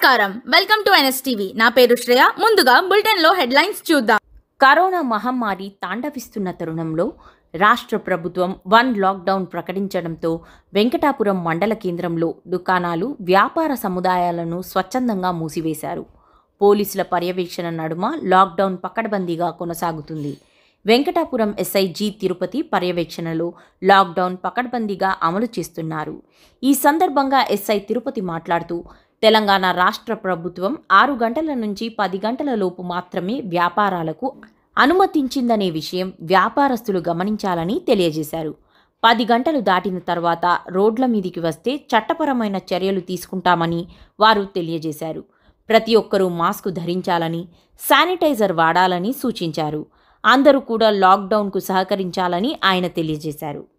నమస్కారం welcome to NSTV నా పేరు శ్రేయ ముందుగా బులెటిన్ లో హెడ్లైన్స్ చూద్దాం కరోనా మహమ్మారి తాండవిస్తున్న తరుణంలో రాష్ట్ర ప్రభుత్వం వన్ లాక్డౌన్ ప్రకటించడంతో వెంకటాపురం మండల కేంద్రంలో దుకాణాలు వ్యాపార సముదాయాలను స్వచ్ఛందంగా మూసివేశారు పోలీసుల పర్యవేక్షణ నడుమ లాక్డౌన్ పకడ్బందీగా కొనసాగుతుంది వెంకటాపురం ఎస్ఐ జి తిరుపతి పర్యవేక్షణలో లాక్డౌన్ పకడ్బందీగా అమలు చేస్తున్నారు ఈ సందర్భంగా ఎస్ఐ తిరుపతి మాట్లాడుతూ తెలంగాణ రాష్ట్ర ప్రభుత్వం ఆరు గంటల నుంచి పది గంటల లోపు మాత్రమే వ్యాపారాలకు అనుమతించిందనే విషయం వ్యాపారస్తులు గమనించాలని తెలియజేశారు పది గంటలు దాటిన తర్వాత రోడ్ల మీదికి వస్తే చట్టపరమైన చర్యలు తీసుకుంటామని వారు తెలియజేశారు ప్రతి ఒక్కరూ మాస్క్ ధరించాలని శానిటైజర్ వాడాలని సూచించారు అందరూ కూడా లాక్డౌన్కు సహకరించాలని ఆయన తెలియజేశారు